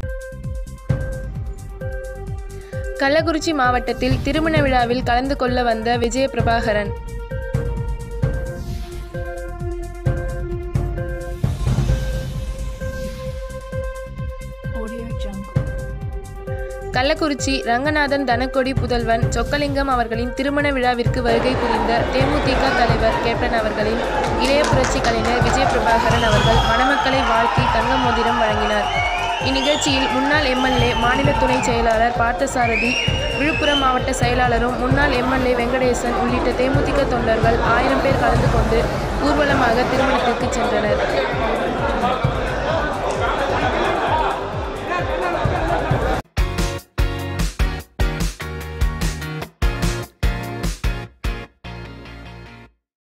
கள்ளக்குறிச்சி மாவட்டத்தில் திருமண விழாவில் கலந்து கொள்ள வந்த விஜய பிரபாகரன் Audio Jungle. கள்ளக்குறிச்சி ரங்கநாதன் தனக்கொடி புதல்வன் சொக்கலிங்கம் அவர்களின் திருமண விழாவிற்கு வருகை புரிந்த தேமுதிக தலைவர் கேப்டன் அவர்களின் இளைய புரட்சி கலைஞர் விஜய பிரபாகரன் அவர்கள் மணமக்களை வாழ்த்தி தங்க மோதிரம் வழங்கினார் இந்நிகழ்ச்சியில் முன்னாள் எம்எல்ஏ மாநில துணை செயலாளர் பார்த்தசாரதி விழுப்புரம் மாவட்ட செயலாளரும் முன்னாள் எம்எல்ஏ வெங்கடேசன் உள்ளிட்ட தேமுதிக தொண்டர்கள் ஆயிரம் பேர் கலந்து கொண்டு ஊர்வலமாக திருமணத்திற்கு சென்றனர்